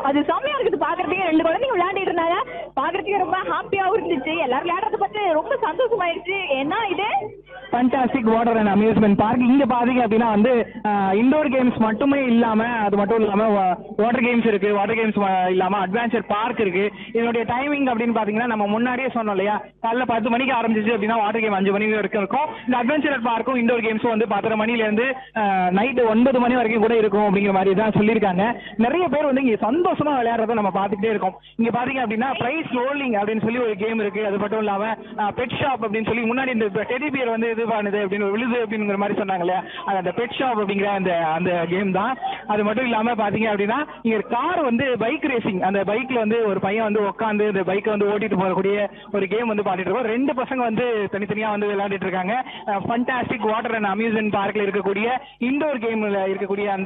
அது செம்மையா இருக்குது பாக்குறதுக்கு ரெண்டு குழந்தைங்க விளையாடிட்டு இருந்தாங்க பாக்குறதுக்கு ரொம்ப ஹாப்பியாவும் இருந்துச்சு எல்லாரும் விளையாடுறத பார்த்து ரொம்ப சந்தோஷமாயிருச்சு என்ன இது fantastic water and amusement park இங்க பாத்தீங்க அப்படின்னா வந்து இண்டோர் கேம்ஸ் மட்டுமே இல்லாம அது மட்டும் இல்லாம வாட்டர் கேம்ஸ் இருக்கு வாட்டர் கேம்ஸ் இல்லாம அட்வென்ச்சர் பார்க் இருக்கு இதனுடைய டைமிங் அப்படின்னு பாத்தீங்கன்னா நம்ம முன்னாடியே சொன்னோம் இல்லையா காலைல பத்து மணிக்கு ஆரம்பிச்சிச்சு அப்படின்னா வாட்டர் கேம் அஞ்சு மணி வரைக்கும் இருக்கும் இந்த அட்வென்ச்சர் பார்க்கும் இண்டோர் கேம்ஸும் வந்து பத்தரை மணில இருந்து நைட்டு ஒன்பது மணி வரைக்கும் கூட இருக்கும் அப்படிங்கிற மாதிரி தான் சொல்லியிருக்காங்க நிறைய பேர் வந்து இங்க சந்தோஷமா விளையாடுறத நம்ம பார்த்துக்கிட்டே இருக்கோம் இங்க பாத்தீங்க அப்படின்னா பிரைஸ் ரோலிங் அப்படின்னு சொல்லி ஒரு கேம் இருக்கு அது மட்டும் இல்லாம பெட் ஷாப் அப்படின்னு சொல்லி முன்னாடி இந்த டெடி பியர் வந்து இது பண்ணுது அப்படின்னு விழுது அப்படிங்கிற மாதிரி சொன்னாங்க இல்லையா அது அந்த பெட் ஷாப் அப்படிங்கிற அந்த அந்த கேம் தான் அது மட்டும் இல்லாம பாத்தீங்க அப்படின்னா இங்க கார் வந்து பைக் ரேசிங் அந்த பைக்ல வந்து ஒரு பையன் வந்து உட்காந்து இந்த பைக்கை வந்து ஓட்டிட்டு போகக்கூடிய ஒரு கேம் வந்து பாத்துட்டு இருக்கோம் ரெண்டு பசங்க வந்து தனித்தனியா வந்து விளையாடிட்டு இருக்காங்க ஃபண்டாஸ்டிக் வாட்டர் அண்ட் அம்யூஸ்மெண்ட் பார்க்ல இருக்கக்கூடிய இண்டோர் கேம்ல இருக்கக்கூடிய அந்த